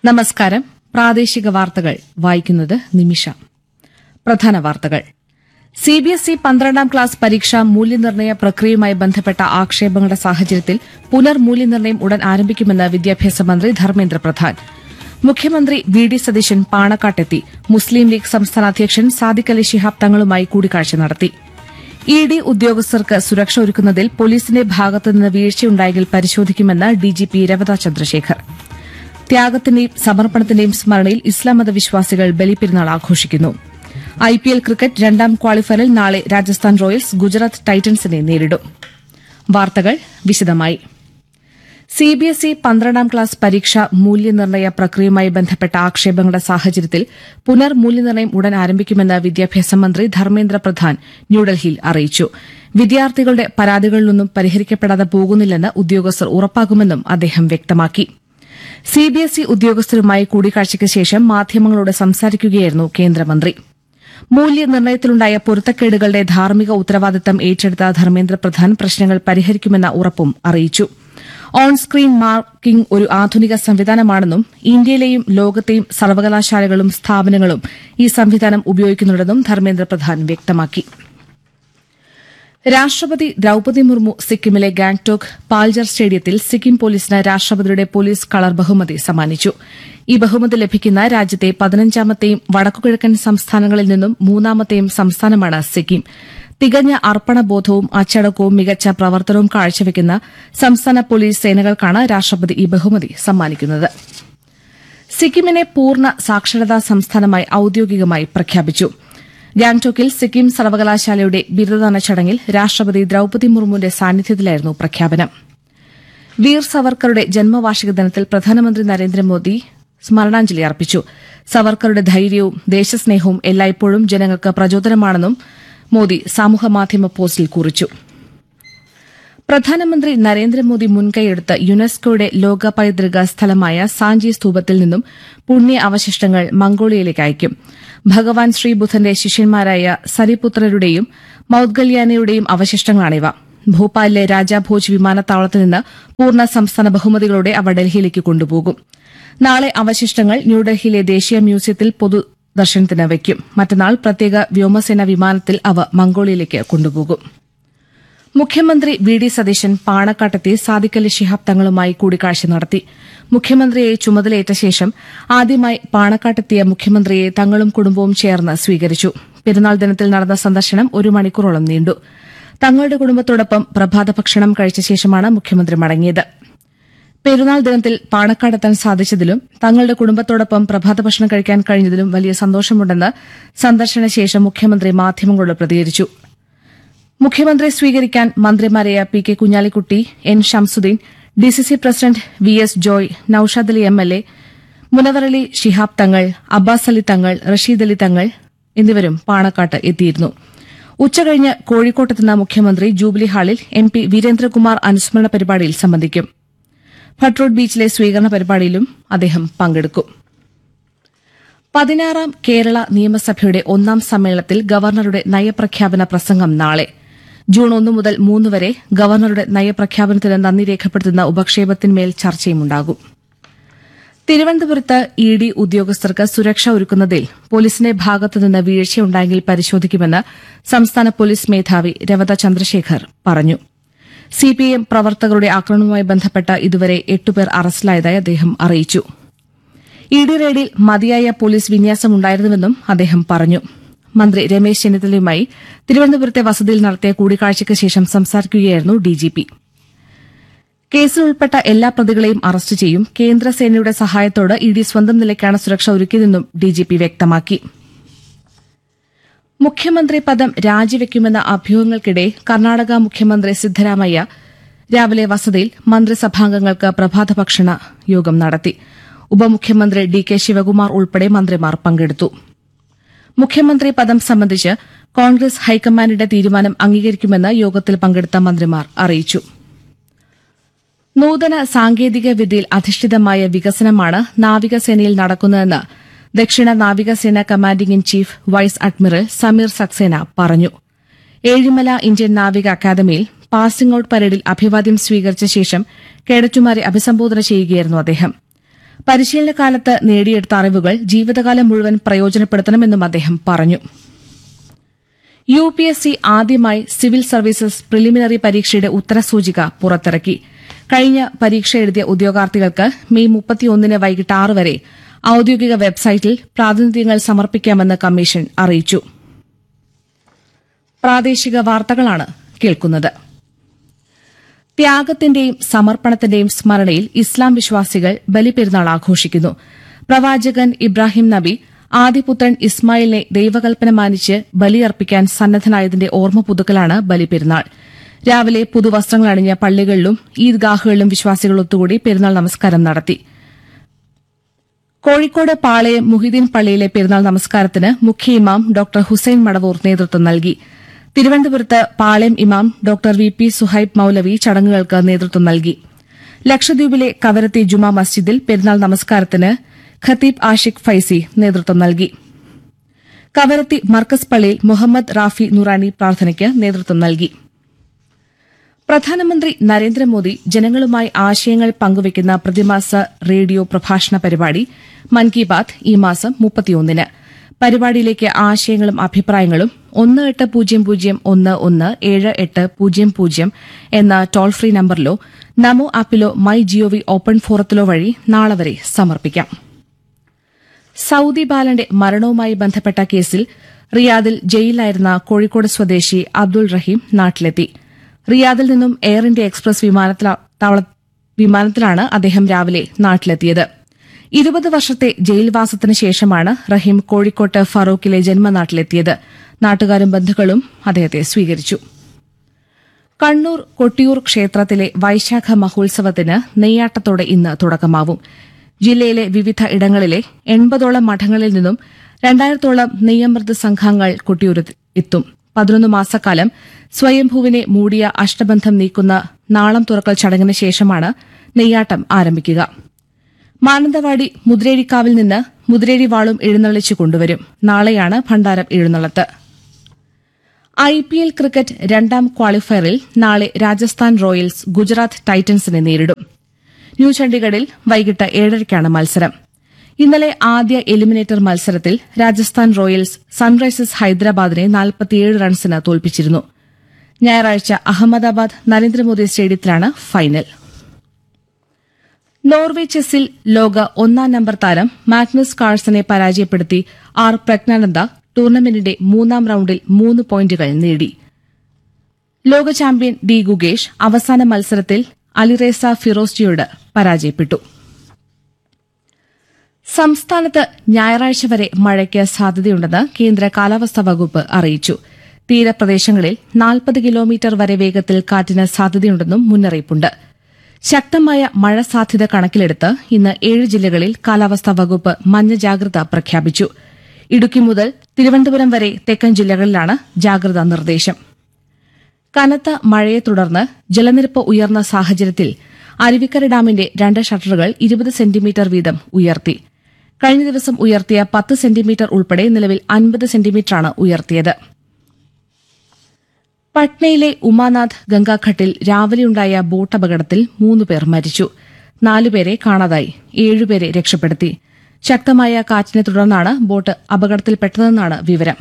നമസ്കാരം പ്രാദേശിക വാർത്തകൾ വായിക്കുന്നത് നിമിഷ പ്രധാന വാർത്തകൾ സിബിഎസ്ഇ പന്ത്രണ്ടാം ക്ലാസ് പരീക്ഷാ മൂല്യനിർണ്ണയ പ്രക്രിയയുമായി ബന്ധപ്പെട്ട ആക്ഷേപങ്ങളുടെ സാഹചര്യത്തിൽ പുനർമൂല്യനിർണ്ണയം ഉടൻ ആരംഭിക്കുമെന്ന് വിദ്യാഭ്യാസ മന്ത്രി ധർമ്മേന്ദ്ര പ്രധാൻ മുഖ്യമന്ത്രി വി ഡി സതീശൻ പാണക്കാട്ടെത്തി മുസ്ലിം ലീഗ് സംസ്ഥാന അധ്യക്ഷൻ സാദിഖ് അലി ശിഹാബ് തങ്ങളുമായി കൂടിക്കാഴ്ച നടത്തി ഇ ഡി ഉദ്യോഗസ്ഥർക്ക് സുരക്ഷ ഒരുക്കുന്നതിൽ പോലീസിന്റെ ഭാഗത്തുനിന്ന് വീഴ്ചയുണ്ടായെങ്കിൽ പരിശോധിക്കുമെന്ന് ഡിജിപി രവത ചന്ദ്രശേഖർ ത്യാഗത്തിന്റെയും സമർപ്പണത്തിന്റെയും സ്മരണയിൽ ഇസ്ലാം മത വിശ്വാസികൾ ബലിപ്പെരുന്നാൾ ആഘോഷിക്കുന്നു ഐപിഎൽ ക്രിക്കറ്റ് രണ്ടാം ക്വാളിഫയറിൽ നാളെ രാജസ്ഥാൻ റോയൽസ് ഗുജറാത്ത് ടൈറ്റൻസിനെ നേരിടും വാർത്തകൾ വിശദമായി സിബിഎസ്ഇ പന്ത്രണ്ടാം ക്ലാസ് പരീക്ഷ മൂല്യനിർണ്ണയ പ്രക്രിയയുമായി ബന്ധപ്പെട്ട ആക്ഷേപങ്ങളുടെ സാഹചര്യത്തിൽ പുനർമൂല്യനിർണ്ണയം ഉടൻ ആരംഭിക്കുമെന്ന് വിദ്യാഭ്യാസ മന്ത്രി ധർമ്മേന്ദ്ര പ്രധാൻ ന്യൂഡൽഹിയിൽ അറിയിച്ചു വിദ്യാർത്ഥികളുടെ പരാതികളിലൊന്നും പരിഹരിക്കപ്പെടാതെ പോകുന്നില്ലെന്ന് ഉദ്യോഗസ്ഥർ ഉറപ്പാക്കുമെന്നും അദ്ദേഹം വ്യക്തമാക്കി സിബിഎസ്ഇ ഉദ്യോഗസ്ഥരുമായി കൂടിക്കാഴ്ചയ്ക്ക് ശേഷം മാധ്യമങ്ങളോട് സംസാരിക്കുകയായിരുന്നു കേന്ദ്രമന്ത്രി മൂല്യനിർണ്ണയത്തിലുണ്ടായ പൊരുത്തക്കേടുകളുടെ ധാർമ്മിക ഉത്തരവാദിത്തം ഏറ്റെടുത്ത ധർമ്മേന്ദ്ര പ്രധാൻ പ്രശ്നങ്ങൾ പരിഹരിക്കുമെന്ന ഉറപ്പും അറിയിച്ചു ഓൺ സ്ക്രീൻ മാർക്കിംഗ് ഒരു ആധുനിക സംവിധാനമാണെന്നും ഇന്ത്യയിലെയും ലോകത്തെയും സർവകലാശാലകളും സ്ഥാപനങ്ങളും ഈ സംവിധാനം ഉപയോഗിക്കുന്നുണ്ടെന്നും ധർമ്മേന്ദ്ര പ്രധാൻ വ്യക്തമാക്കി രാഷ്ട്രപതി ദ്രൌപതി മുർമു സിക്കിമിലെ ഗാംഗ്ടോക്ക് പാൽജർ സ്റ്റേഡിയത്തിൽ സിക്കിം പോലീസിന് രാഷ്ട്രപതിയുടെ പോലീസ് കളർ ബഹുമതി സമ്മാനിച്ചു ഈ ബഹുമതി ലഭിക്കുന്ന രാജ്യത്തെ പതിനഞ്ചാമത്തെയും വടക്കുകിഴക്കൻ സംസ്ഥാനങ്ങളിൽ നിന്നും മൂന്നാമത്തെയും സംസ്ഥാനമാണ് സിക്കിം തികഞ്ഞ അർപ്പണബോധവും അച്ചടക്കവും മികച്ച പ്രവർത്തനവും കാഴ്ചവെക്കുന്ന സംസ്ഥാന പോലീസ് സേനകൾക്കാണ് രാഷ്ട്രപതി ഈ ബഹുമതി സമ്മാനിക്കുന്നത് സിക്കിമിനെ പൂർണ്ണ സാക്ഷരതാ സംസ്ഥാനമായി ഔദ്യോഗികമായി പ്രഖ്യാപിച്ചു ഗാംഗ്ടോക്കിൽ സിക്കിം സർവകലാശാലയുടെ ബിരുദദാന ചടങ്ങിൽ രാഷ്ട്രപതി ദ്രൌപതി മുർമുവിന്റെ സാന്നിധ്യത്തിലായിരുന്നു പ്രഖ്യാപനം വീർ സവർക്കറുടെ ജന്മവാർഷിക ദിനത്തിൽ പ്രധാനമന്ത്രി നരേന്ദ്രമോദി സ്മരണാഞ്ജലി അർപ്പിച്ചു സവർക്കറുടെ ധൈര്യവും ദേശസ്നേഹവും എല്ലായ്പ്പോഴും ജനങ്ങൾക്ക് പ്രചോദനമാണെന്നും മോദി സാമൂഹ്യമാധ്യമ പോസ്റ്റിൽ കുറിച്ചു പ്രധാനമന്ത്രി നരേന്ദ്രമോദി മുൻകൈയെടുത്ത് യുനെസ്കോയുടെ ലോക പൈതൃക സ്ഥലമായ സാഞ്ചി സ്തൂപത്തിൽ നിന്നും പുണ്യ അവശിഷ്ടങ്ങൾ മംഗോളിയയിലേക്ക് അയക്കും ഭഗവാൻ ശ്രീബുദ്ധന്റെ ശിഷ്യന്മാരായ സരിപുത്രരുടെയും മൌദ്ഗല്യാനയുടെയും അവശിഷ്ടങ്ങളാണിവ ഭോപ്പാലിലെ രാജാഭോജ് വിമാനത്താവളത്തിൽ നിന്ന് പൂർണ്ണ സംസ്ഥാന ബഹുമതികളോടെ അവ ഡൽഹിയിലേക്ക് കൊണ്ടുപോകും നാളെ അവശിഷ്ടങ്ങൾ ന്യൂഡൽഹിയിലെ ദേശീയ മ്യൂസിയത്തിൽ പൊതുദർശനത്തിന് വയ്ക്കും മറ്റന്നാൾ പ്രത്യേക വ്യോമസേന വിമാനത്തിൽ അവ മംഗോളിയയിലേക്ക് കൊണ്ടുപോകും മുഖ്യമന്ത്രി വി ഡി സതീശൻ പാണക്കാട്ടെത്തി സാദിഖ് അലി ശിഹാബ് തങ്ങളുമായി കൂടിക്കാഴ്ച നടത്തി മുഖ്യമന്ത്രിയെ ചുമതലയേറ്റ ശേഷം ആദ്യമായി പാണക്കാട്ടെത്തിയ മുഖ്യമന്ത്രിയെ തങ്ങളും കുടുംബവും ചേർന്ന് സ്വീകരിച്ചു പെരുന്നാൾ ദിനത്തിൽ നടന്ന സന്ദർശനം ഒരു മണിക്കൂറോളം നീണ്ടു തങ്ങളുടെ കുടുംബത്തോടൊപ്പം പ്രഭാത ഭക്ഷണം കഴിച്ച ശേഷമാണ് മുഖ്യമന്ത്രി മടങ്ങിയത് പെരുന്നാൾ ദിനത്തിൽ പാണക്കാടെത്താൻ സാധിച്ചതിലും തങ്ങളുടെ കുടുംബത്തോടൊപ്പം പ്രഭാത ഭക്ഷണം കഴിക്കാൻ കഴിഞ്ഞതിലും വലിയ സന്തോഷമുണ്ടെന്ന് സന്ദർശന ശേഷം മുഖ്യമന്ത്രി മാധ്യമങ്ങളോട് പ്രതികരിച്ചു മുഖ്യമന്ത്രിയെ സ്വീകരിക്കാൻ മന്ത്രിമാരായ P K Kunhalikutty N Shamsudheen DCC president V S Joy Noushad Ali M L A Munavvarali Shihab Thangal Abbas Ali തങ്ങൾ റഷീദ് അലി തങ്ങൾ എന്നിവരും പാണക്കാട്ട് എത്തിയിരുന്നു ഉച്ചകഴിഞ്ഞ് കോഴിക്കോട്ടെത്തുന്ന മുഖ്യമന്ത്രി ജൂബിലി ഹാളിൽ എം പി വീരേന്ദ്രകുമാർ അനുസ്മരണ പരിപാടിയിൽ സംബന്ധിക്കും ഭട്രോഡ് ബീച്ചിലെ സ്വീകരണ പരിപാടിയിലും അദ്ദേഹം പങ്കെടുക്കും പതിനാറാം കേരള നിയമസഭയുടെ ഒന്നാം സമ്മേളനത്തിൽ ഗവർണറുടെ നയപ്രഖ്യാപന പ്രസംഗം നാളെ ജൂൺ ഒന്ന് മുതൽ മൂന്ന് വരെ ഗവർണറുടെ നയപ്രഖ്യാപനത്തിന് നന്ദി രേഖപ്പെടുത്തുന്ന ഉപക്ഷേപത്തിന്മേൽ ചർച്ചയുമുണ്ടാകും തിരുവനന്തപുരത്ത് ഇ ഡി ഉദ്യോഗസ്ഥർക്ക് സുരക്ഷ ഒരുക്കുന്നതിൽ പോലീസിന്റെ ഭാഗത്തുനിന്ന് വീഴ്ചയുണ്ടായെങ്കിൽ പരിശോധിക്കുമെന്ന് സംസ്ഥാന പോലീസ് മേധാവി രവത ചന്ദ്രശേഖർ പറഞ്ഞു സിപിഎം പ്രവർത്തകരുടെ ആക്രമണവുമായി ബന്ധപ്പെട്ട് ഇതുവരെ എട്ടുപേർ അറസ്റ്റിലായതായി അദ്ദേഹം അറിയിച്ചു ഇ ഡി റെയ്ഡിൽ മതിയായ പോലീസ് വിന്യാസമുണ്ടായിരുന്നുവെന്നും അദ്ദേഹം പറഞ്ഞു മന്ത്രി രമേശ് ചെന്നിത്തലയുമായി തിരുവനന്തപുരത്തെ വസതിയിൽ നടത്തിയ കൂടിക്കാഴ്ചയ്ക്ക് ശേഷം സംസാരിക്കുകയായിരുന്നു ഡിജിപി കേസിൽ ഉൾപ്പെട്ട എല്ലാ പ്രതികളെയും അറസ്റ്റ് ചെയ്യും കേന്ദ്രസേനയുടെ സഹായത്തോടെ ഇ ഡി സ്വന്തം നിലയ്ക്കാണ് സുരക്ഷ ഒരുക്കിയതെന്നും ഡിജിപി വ്യക്തമാക്കി മുഖ്യമന്ത്രി പദം രാജിവെക്കുമെന്ന അഭ്യൂഹങ്ങൾക്കിടെ കർണാടക മുഖ്യമന്ത്രി സിദ്ധരാമയ്യ രാവിലെ വസതിയിൽ മന്ത്രിസഭാംഗങ്ങൾക്ക് പ്രഭാത ഭക്ഷണ യോഗം നടത്തി ഉപമുഖ്യമന്ത്രി ഡി കെ ശിവകുമാർ ഉൾപ്പെടെ മന്ത്രിമാർ പങ്കെടുത്തു മുഖ്യമന്ത്രി പദം സംബന്ധിച്ച് കോൺഗ്രസ് ഹൈക്കമാൻഡിന്റെ തീരുമാനം അംഗീകരിക്കുമെന്ന് യോഗത്തിൽ പങ്കെടുത്ത മന്ത്രിമാർ അറിയിച്ചു നൂതന സാങ്കേതിക വിദ്യയിൽ അധിഷ്ഠിതമായ വികസനമാണ് നാവികസേനയിൽ നടക്കുന്നതെന്ന് ദക്ഷിണ നാവികസേന commanding in chief vice admiral Sameer Saxena പറഞ്ഞു ഏഴിമല ഇന്ത്യൻ നാവിക അക്കാദമിയിൽ പാസിംഗ് ഔട്ട് പരേഡിൽ അഭിവാദ്യം സ്വീകരിച്ച ശേഷം കേഡറ്റുമാരെ അഭിസംബോധന ചെയ്യുകയായിരുന്നു അദ്ദേഹം പരിശീലനകാലത്ത് നേടിയെടുത്ത അറിവുകൾ ജീവിതകാലം മുഴുവൻ പ്രയോജനപ്പെടുത്തണമെന്നും അദ്ദേഹം പറഞ്ഞു യു പി എസ് സി ആദ്യമായി സിവിൽ സർവീസസ് പ്രിലിമിനറി പരീക്ഷയുടെ ഉത്തരസൂചിക പുറത്തിറക്കി കഴിഞ്ഞ പരീക്ഷ എഴുതിയ ഉദ്യോഗാർത്ഥികൾക്ക് മെയ് മുപ്പത്തിയൊന്നിന് വൈകിട്ട് ആറ് വരെ ഔദ്യോഗിക വെബ്സൈറ്റിൽ പ്രാതിനിധ്യങ്ങൾ സമർപ്പിക്കാമെന്ന് കമ്മീഷൻ അറിയിച്ചു പ്രാദേശിക വാർത്തകളാണ് കേൾക്കുന്നത് ത്യാഗത്തിന്റെയും സമർപ്പണത്തിന്റെയും സ്മരണയിൽ ഇസ്ലാം വിശ്വാസികൾ ബലിപെരുന്നാൾ ആഘോഷിക്കുന്നു പ്രവാചകൻ ഇബ്രാഹിം നബി ആദിപുത്രൻ ഇസ്മായിലിനെ ദൈവകൽപ്പന മാനിച്ച് ബലിയർപ്പിക്കാൻ സന്നദ്ധനായതിന്റെ ഓർമ്മ പുതുക്കലാണ് ബലിപെരുന്നാൾ രാവിലെ പുതുവസ്ത്രങ്ങൾ അണിഞ്ഞ പള്ളികളിലും ഈദ്ഗാഹുകളിലും വിശ്വാസികൾ ഒത്തുകൂടി പെരുന്നാൾ നമസ്കാരം നടത്തി കോഴിക്കോട് പാളയം മുഹിദ്ദീൻ പള്ളിയിലെ പെരുന്നാൾ നമസ്കാരത്തിന് മുഖ്യ ഇമാം ഡോക്ടർ ഹുസൈൻ മടവൂർ നേതൃത്വം നൽകി തിരുവനന്തപുരത്ത് പാളയം ഇമാം doctor V P Suhaib Moulavi ചടങ്ങുകൾക്ക് നേതൃത്വം നൽകി ലക്ഷദ്വീപിലെ കവരത്തി ജുമാ മസ്ജിദിൽ പെരുന്നാൾ നമസ്കാരത്തിന് ഖത്തീബ് ആഷിഖ് ഫൈസി നേതൃത്വം നൽകി കവരത്തി മർക്കസ് പള്ളിയിൽ മുഹമ്മദ് റാഫി നുറാനി പ്രാർത്ഥനയ്ക്ക് നേതൃത്വം നൽകി പ്രധാനമന്ത്രി നരേന്ദ്രമോദി ജനങ്ങളുമായി ആശയങ്ങൾ പങ്കുവയ്ക്കുന്ന പ്രതിമാസ റേഡിയോ പ്രഭാഷണ പരിപാടി മൻ കി ബാത് ഈ മാസം മുപ്പത്തിയൊന്നിന് പരിപാടിയിലേക്ക് ആശയങ്ങളും അഭിപ്രായങ്ങളും ഒന്ന് എട്ട് പൂജ്യം പൂജ്യം ഒന്ന് ഒന്ന് ഏഴ് എട്ട് പൂജ്യം പൂജ്യം എന്ന ടോൾ ഫ്രീ നമ്പറിലോ നമോ ആപ്പിലോ മൈ ജിഒവി ഓപ്പൺ ഫോറത്തിലോ വഴി നാളെ വരെ സമർപ്പിക്കാം സൌദി ബാലന്റെ മരണവുമായി ബന്ധപ്പെട്ട കേസിൽ റിയാദിൽ ജയിലിലായിരുന്ന കോഴിക്കോട് സ്വദേശി അബ്ദുൾ റഹീം നാട്ടിലെത്തി റിയാദിൽ നിന്നും എയർ ഇന്ത്യ എക്സ്പ്രസ് വിമാനത്തില- താവള- വിമാനത്തിലാണ് അദ്ദേഹം രാവിലെ നാട്ടിലെത്തിയത് ഇരുപത് വർഷത്തെ ജയിൽവാസത്തിന് ശേഷമാണ് റഹീം കോഴിക്കോട്ട് ഫറൂഖിലെ ജന്മനാട്ടിലെത്തിയത് നാട്ടുകാരും ബന്ധുക്കളും അദ്ദേഹത്തെ സ്വീകരിച്ചു കണ്ണൂർ കൊട്ടിയൂർ ക്ഷേത്രത്തിലെ വൈശാഖ മഹോത്സവത്തിന് നെയ്യാട്ടത്തോടെ ഇന്ന് തുടക്കമാവും ജില്ലയിലെ വിവിധ ഇടങ്ങളിലെ എൺപതോളം മഠങ്ങളിൽ നിന്നും രണ്ടായിരത്തോളം നെയ്യമൃത് സംഘങ്ങൾ കൊട്ടിയൂരിൽ എത്തും പതിനൊന്ന് മാസക്കാലം സ്വയംഭൂവിനെ മൂടിയ അഷ്ടബന്ധം നീക്കുന്ന നാളം തുറക്കൽ ചടങ്ങിന് ശേഷമാണ് നെയ്യാട്ടം ആരംഭിക്കുക മാനന്തവാടി മുതിരേരിക്കാവിൽ നിന്ന് മുതിരേരി വാളും എഴുന്നള്ളിച്ചു കൊണ്ടുവരും നാളെയാണ് ഭണ്ഡാരം എഴുന്നള്ളത്ത് ഐ പി എൽ ക്രിക്കറ്റ് രണ്ടാം ക്വാളിഫയറിൽ നാളെ രാജസ്ഥാൻ റോയൽസ് ഗുജറാത്ത് ടൈറ്റൻസിനെ നേരിടും ന്യൂ ചണ്ഡീഗഡിൽ വൈകിട്ട് ഏഴരയ്ക്കാണ് മത്സരം ഇന്നലെ ആദ്യ എലിമിനേറ്റർ മത്സരത്തിൽ രാജസ്ഥാൻ റോയൽസ് സൺറൈസേഴ്സ് ഹൈദരാബാദിനെ നാൽപ്പത്തിയേഴ് റൺസിന് തോൽപ്പിച്ചിരുന്നു ഞായറാഴ്ച അഹമ്മദാബാദ് നരേന്ദ്രമോദി സ്റ്റേഡിയത്തിലാണ് ഫൈനൽ നോർവേ ചെസ്സിൽ ലോക ഒന്നാം നമ്പർ താരം മാഗ്നസ് കാൾസനെ പരാജയപ്പെടുത്തി ആർ പ്രജ്ഞാനന്ദ ടൂർണമെന്റിന്റെ മൂന്നാം റൌണ്ടിൽ മൂന്ന് പോയിന്റുകൾ നേടി ലോക ചാമ്പ്യൻ ഡി ഗുഗേഷ് അവസാന മത്സരത്തിൽ അലിറേസ ഫിറോസ്റ്റിയോട് പരാജയപ്പെട്ടു സംസ്ഥാനത്ത് ഞായറാഴ്ച വരെ മഴയ്ക്ക് സാധ്യതയുണ്ടെന്ന് കേന്ദ്ര കാലാവസ്ഥാ വകുപ്പ് അറിയിച്ചു തീരപ്രദേശങ്ങളിൽ നാൽപ്പത് കിലോമീറ്റർ വരെ വേഗത്തിൽ കാറ്റിന് സാധ്യതയുണ്ടെന്നും മുന്നറിയിപ്പുണ്ട് ശക്തമായ മഴ സാധ്യത കണക്കിലെടുത്ത് ഇന്ന് ഏഴ് ജില്ലകളിൽ കാലാവസ്ഥാ വകുപ്പ് മഞ്ഞ ജാഗ്രത പ്രഖ്യാപിച്ചു ഇടുക്കി മുതൽ തിരുവനന്തപുരം വരെ തെക്കൻ ജില്ലകളിലാണ് ജാഗ്രതാ നിർദ്ദേശം കനത്ത മഴയെ തുടർന്ന് ജലനിരപ്പ് ഉയർന്ന സാഹചര്യത്തിൽ അരുവിക്കര ഡാമിന്റെ രണ്ട് ഷട്ടറുകൾ ഇരുപത് സെന്റിമീറ്റർ വീതം ഉയർത്തി കഴിഞ്ഞ ദിവസം ഉയർത്തിയ പത്ത് സെന്റിമീറ്റർ ഉൾപ്പെടെ നിലവിൽ അൻപത് സെന്റിമീറ്ററാണ് ഉയർത്തിയത് പട്നയിലെ ഉമാനാഥ് ഗംഗാഘട്ടിൽ രാവിലെയുണ്ടായ ബോട്ട് അപകടത്തിൽ മൂന്നുപേർ മരിച്ചു നാലുപേരെ കാണാതായി ഏഴുപേരെ രക്ഷപ്പെടുത്തി ശക്തമായ കാറ്റിനെ തുടർന്നാണ് ബോട്ട് അപകടത്തിൽപ്പെട്ടതെന്നാണ് വിവരം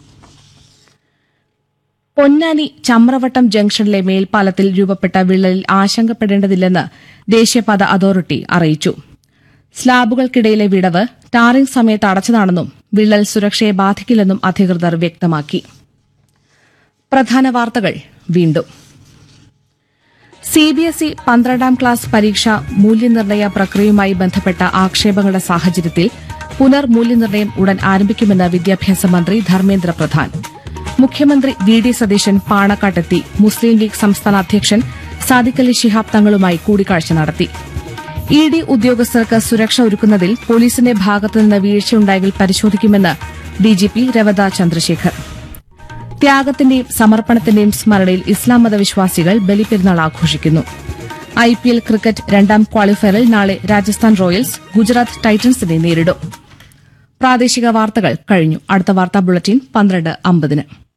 പൊന്നാനി ചമ്രവട്ടം ജംഗ്ഷനിലെ മേൽപ്പാലത്തിൽ രൂപപ്പെട്ട വിള്ളലിൽ ആശങ്കപ്പെടേണ്ടതില്ലെന്ന് ദേശീയപാത അതോറിറ്റി അറിയിച്ചു സ്ലാബുകൾക്കിടയിലെ വിടവ് ടാറിംഗ് സമയത്ത് അടച്ചതാണെന്നും വിള്ളൽ സുരക്ഷയെ ബാധിക്കില്ലെന്നും അധികൃതർ വ്യക്തമാക്കി പ്രധാന വാർത്തകൾ വീണ്ടും സിബിഎസ്ഇ പന്ത്രണ്ടാം ക്ലാസ് പരീക്ഷ മൂല്യനിർണ്ണയ പ്രക്രിയയുമായി ബന്ധപ്പെട്ട ആക്ഷേപങ്ങളുടെ സാഹചര്യത്തിൽ പുനർമൂല്യനിർണ്ണയം ഉടൻ ആരംഭിക്കുമെന്ന് വിദ്യാഭ്യാസ മന്ത്രി ധർമ്മേന്ദ്ര പ്രധാൻ മുഖ്യമന്ത്രി വി ഡി സതീശൻ പാണക്കാട്ടെത്തി മുസ്ലിം ലീഗ് സംസ്ഥാന അധ്യക്ഷൻ സാദിഖ് അലി ശിഹാബ് തങ്ങളുമായി കൂടിക്കാഴ്ച നടത്തി ഇ ഡി ഉദ്യോഗസ്ഥർക്ക് സുരക്ഷ ഒരുക്കുന്നതിൽ പോലീസിന്റെ ഭാഗത്തുനിന്ന് വീഴ്ചയുണ്ടായെങ്കിൽ പരിശോധിക്കുമെന്ന് ഡിജിപി രവത ചന്ദ്രശേഖർ ത്യാഗത്തിന്റെയും സമർപ്പണത്തിന്റെയും സ്മരണയിൽ ഇസ്ലാം മതവിശ്വാസികൾ ബലിപെരുന്നാൾ ആഘോഷിക്കുന്നു ഐ പി എൽ ക്രിക്കറ്റ് രണ്ടാം ക്വാളിഫയറിൽ നാളെ രാജസ്ഥാൻ റോയൽസ് ഗുജറാത്ത് ടൈറ്റൻസിനെ നേരിടും പ്രാദേശിക വാർത്തകൾ കഴിഞ്ഞു അടുത്ത വാർത്താ ബുള്ളറ്റിൻ പന്ത്രണ്ട് അമ്പതിന്